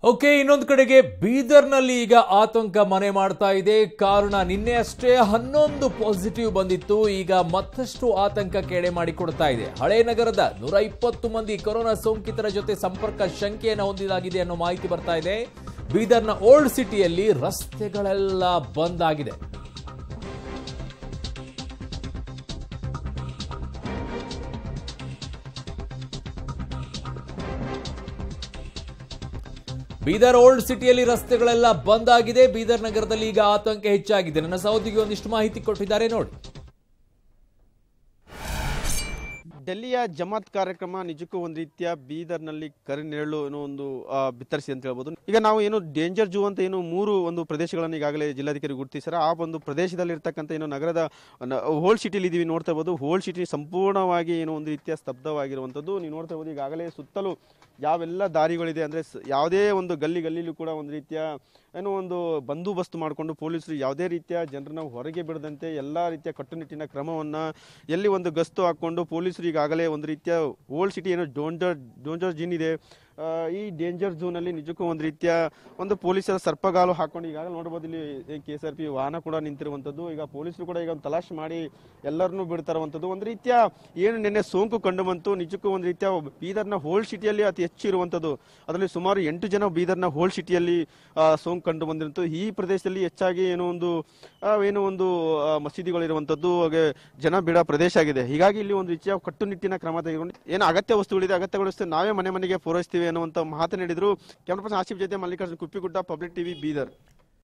okay ಇನ್ನೊಂದು ಕಡೆಗೆ ಬೀದರ್ನಲ್ಲಿ ಈಗ ಆತಂಕ ಮನೆ ಮಾಡ್ತಾ ಇದೆ ಕಾರಣ ನಿನ್ನೆ ಅಷ್ಟೇ ಹನ್ನೊಂದು ಪಾಸಿಟಿವ್ ಬಂದಿತ್ತು ಈಗ ಮತ್ತಷ್ಟು ಆತಂಕ ಕೆಡೆ ಮಾಡಿಕೊಡ್ತಾ ಇದೆ ಹಳೆ ನಗರದ ನೂರ ಇಪ್ಪತ್ತು ಮಂದಿ ಕೊರೋನಾ ಸೋಂಕಿತರ ಜೊತೆ ಸಂಪರ್ಕ ಶಂಕೆಯನ್ನು ಹೊಂದಿದಾಗಿದೆ ಅನ್ನೋ ಮಾಹಿತಿ ಬರ್ತಾ ಇದೆ ಬೀದರ್ನ ಓಲ್ಡ್ ಸಿಟಿಯಲ್ಲಿ ರಸ್ತೆಗಳೆಲ್ಲ ಬಂದ್ ಆಗಿದೆ ಬೀದರ್ ಓಲ್ಡ್ ಸಿಟಿಯಲ್ಲಿ ರಸ್ತೆಗಳೆಲ್ಲ ಬಂದ್ ಆಗಿದೆ ಬೀದರ್ ನಗರದಲ್ಲಿ ಈಗ ಆತಂಕ ಹೆಚ್ಚಾಗಿದೆ ನನ್ನ ಸಹೋದರಿಗೆ ಒಂದಿಷ್ಟು ಮಾಹಿತಿ ಕೊಟ್ಟಿದ್ದಾರೆ ನೋಡಿ ಡೆಲ್ಲಿಯ ಜಮಾತ್ ಕಾರ್ಯಕ್ರಮ ನಿಜಕ್ಕೂ ಒಂದು ರೀತಿಯ ಬೀದರ್ನಲ್ಲಿ ಕರಿನೆರಳು ಏನೋ ಒಂದು ಆ, ಬಿತ್ತರಿಸಿ ಅಂತ ಹೇಳ್ಬೋದು ಈಗ ನಾವು ಏನು ಡೇಂಜರ್ ಜೂ ಅಂತ ಏನು ಮೂರು ಒಂದು ಪ್ರದೇಶಗಳನ್ನು ಈಗಾಗಲೇ ಜಿಲ್ಲಾಧಿಕಾರಿ ಗುರುತಿಸ್ಯಾರ ಆ ಒಂದು ಪ್ರದೇಶದಲ್ಲಿ ಇರ್ತಕ್ಕಂಥ ಏನು ನಗರದ ಹೋಲ್ ಸಿಟಿಲಿ ಇದೀವಿ ನೋಡ್ತಾ ಇರ್ಬೋದು ಹೋಲ್ ಸಿಟಿ ಸಂಪೂರ್ಣವಾಗಿ ಏನೋ ಒಂದು ರೀತಿಯ ಸ್ತಬ್ಧವಾಗಿರುವಂಥದ್ದು ನೀವು ನೋಡ್ತಾ ಇರ್ಬೋದು ಈಗಾಗಲೇ ಸುತ್ತಲೂ ಯಾವೆಲ್ಲ ದಾರಿಗಳಿದೆ ಅಂದರೆ ಯಾವುದೇ ಒಂದು ಗಲ್ಲಿ ಗಲ್ಲಿಲೂ ಕೂಡ ಒಂದು ರೀತಿಯ ಏನೋ ಒಂದು ಬಂದೋಬಸ್ತ್ ಮಾಡಿಕೊಂಡು ಪೊಲೀಸರು ಯಾವುದೇ ರೀತಿಯ ಜನರನ್ನ ಹೊರಗೆ ಬಿಡದಂತೆ ಎಲ್ಲ ರೀತಿಯ ಕಟ್ಟುನಿಟ್ಟಿನ ಕ್ರಮವನ್ನು ಎಲ್ಲಿ ಒಂದು ಗಸ್ತು ಹಾಕ್ಕೊಂಡು ಪೊಲೀಸರು ಈಗಾಗಲೇ ಒಂದು ರೀತಿಯ ಓಲ್ಡ್ ಸಿಟಿ ಏನೋ ಡೋಂಜರ್ ಡೋಂಜರ್ ಜಿನ್ ಇದೆ ಆ, ಈ ಡೇಂಜರ್ ಝೋನಲ್ಲಿ ನಿಜಕ್ಕೂ ಒಂದು ರೀತಿಯ ಒಂದು ಪೊಲೀಸರ ಸರ್ಪಗಾಲು ಹಾಕೊಂಡು ಈಗಾಗಲೇ ನೋಡ್ಬೋದು ಇಲ್ಲಿ ಕೆ ಎಸ್ ಆರ್ ಪಿ ವಾಹನ ಕೂಡ ನಿಂತಿರುವಂಥದ್ದು ಈಗ ಪೊಲೀಸರು ಕೂಡ ಈಗ ಒಂದು ತಲಾಶ್ ಮಾಡಿ ಎಲ್ಲರನ್ನೂ ಬಿಡ್ತಾರುವಂಥದ್ದು ಒಂದು ರೀತಿಯ ಏನು ನಿನ್ನೆ ಸೋಂಕು ಕಂಡು ಬಂತು ನಿಜಕ್ಕೂ ಒಂದು ರೀತಿಯ ಬೀದರ್ನ ಹೋಲ್ ಸಿಟಿಯಲ್ಲಿ ಅತಿ ಹೆಚ್ಚು ಇರುವಂಥದ್ದು ಅದರಲ್ಲಿ ಸುಮಾರು ಎಂಟು ಜನ ಬೀದರ್ನ ಹೋಲ್ ಸಿಟಿಯಲ್ಲಿ ಆ, ಸೋಂಕು ಕಂಡು ಬಂದಿರುವಂಥ ಈ ಪ್ರದೇಶದಲ್ಲಿ ಹೆಚ್ಚಾಗಿ ಏನೋ ಒಂದು ಆ, ಏನೋ ಒಂದು ಆ, ಮಸೀದಿಗಳಿರುವಂಥದ್ದು ಹಾಗೆ ಜನ ಬಿಡ ಪ್ರದೇಶ ಆಗಿದೆ ಹೀಗಾಗಿ ಇಲ್ಲಿ ಒಂದು ರೀತಿಯ ಕಟ್ಟುನಿಟ್ಟಿನ ಕ್ರಮ ತೆಗೆದುಕೊಂಡು ಏನು ಅಗತ್ಯ ವಸ್ತುಗಳಿದೆ ಅಗತ್ಯ ವಸ್ತು ನಾವೇ ಮನೆ ಮನೆಗೆ ಪೂರೈಸ್ತೀವಿ ಅನ್ನುವಂಥ ಮಾತು ನೀಡಿದ್ರು ಕ್ಯಾಮ್ರಾ ಪರ್ಸನ್ ಆಸಿಫ್ ಜೊತೆ ಮಲ್ಲಿಕಾರ್ಜುನ್ ಕುಪ್ಪಿಗುಡ್ಡ ಪಬ್ಲಿಕ್ ಟಿವಿ ಬೀದರ್